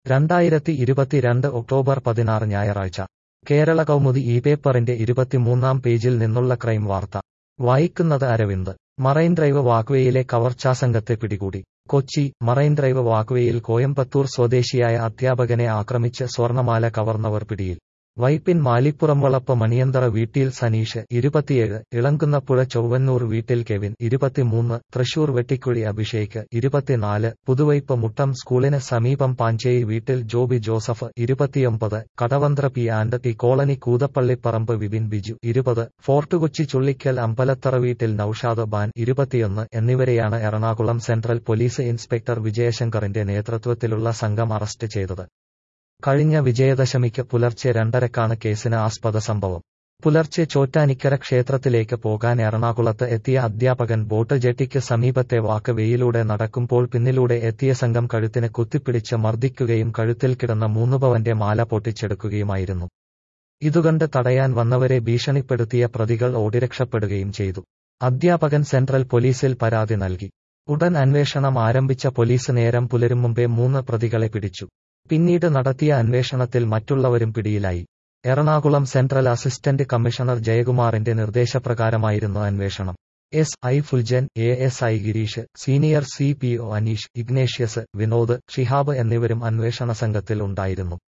രണ്ടായിരത്തി ഇരുപത്തിരണ്ട് ഒക്ടോബർ പതിനാറ് ഞായറാഴ്ച കേരള കൗമുദി ഈ പേപ്പറിന്റെ ഇരുപത്തിമൂന്നാം പേജിൽ നിന്നുള്ള ക്രൈം വാർത്ത വായിക്കുന്നത് അരവിന്ദ് മറൈൻ ഡ്രൈവ് വാക്വേയിലെ കവർച്ചാസംഘത്തെ പിടികൂടി കൊച്ചി മറൈൻ ഡ്രൈവ് വാക്വേയിൽ കോയമ്പത്തൂർ സ്വദേശിയായ അധ്യാപകനെ ആക്രമിച്ച് സ്വർണമാല കവർന്നവർ പിടിയിൽ വൈപ്പിൻ മാലിപ്പുറംവളപ്പ് മണിയന്തറ വീട്ടിൽ സനീഷ് ഇരുപത്തിയേഴ് ഇളങ്കുന്നപ്പുഴ ചൊവ്വന്നൂർ വീട്ടിൽ കെവിൻ ഇരുപത്തിമൂന്ന് തൃശൂർ വെട്ടിക്കുഴി അഭിഷേക് ഇരുപത്തിനാല് പുതുവൈപ്പ് മുട്ടം സ്കൂളിന് സമീപം പാഞ്ചേരി വീട്ടിൽ ജോബി ജോസഫ് ഇരുപത്തിയൊമ്പത് Kadavanthra P and T colony Koothappallipparambu Vipin Biju ഇരുപത് ഫോർട്ടുകൊച്ചി ചുള്ളിക്കൽ അമ്പലത്തറ വീട്ടിൽ നൌഷാദ് ബാൻ ഇരുപത്തിയൊന്ന് എന്നിവരെയാണ് എറണാകുളം സെൻട്രൽ പോലീസ് ഇൻസ്പെക്ടർ വിജയശങ്കറിന്റെ നേതൃത്വത്തിലുള്ള സംഘം അറസ്റ്റ് ചെയ്തത് കഴിഞ്ഞ വിജയദശമിക്ക് പുലർച്ചെ രണ്ടരക്കാണ് കേസിന് ആസ്പദ സംഭവം പുലർച്ചെ ചോറ്റാനിക്കര ക്ഷേത്രത്തിലേക്ക് പോകാൻ എറണാകുളത്ത് എത്തിയ അധ്യാപകൻ ബോട്ട് ജെട്ടിക്ക് സമീപത്തെ വാക്ക് വെയിലൂടെ നടക്കുമ്പോൾ പിന്നിലൂടെ എത്തിയ സംഘം കഴുത്തിന് കുത്തിപ്പിടിച്ച് മർദ്ദിക്കുകയും കഴുത്തിൽ കിടന്ന മൂന്നുപവന്റെ മാല പൊട്ടിച്ചെടുക്കുകയുമായിരുന്നു ഇതുകണ്ട് തടയാൻ വന്നവരെ ഭീഷണിപ്പെടുത്തിയ പ്രതികൾ ഓടിരക്ഷപ്പെടുകയും ചെയ്തു അധ്യാപകൻ സെൻട്രൽ പോലീസിൽ പരാതി നൽകി ഉടൻ അന്വേഷണം ആരംഭിച്ച പോലീസ് നേരം പുലരും മുമ്പേ മൂന്ന് പ്രതികളെ പിടിച്ചു പിന്നീട് നടത്തിയ അന്വേഷണത്തിൽ മറ്റുള്ളവരും പിടിയിലായി എറണാകുളം സെൻട്രൽ അസിസ്റ്റന്റ് കമ്മീഷണർ ജയകുമാറിന്റെ നിർദ്ദേശപ്രകാരമായിരുന്നു അന്വേഷണം S I Fuljan A S I Gireesh senior C P O Aneesh Ignatius Vinod Shihab എന്നിവരും അന്വേഷണ സംഘത്തിൽ ഉണ്ടായിരുന്നു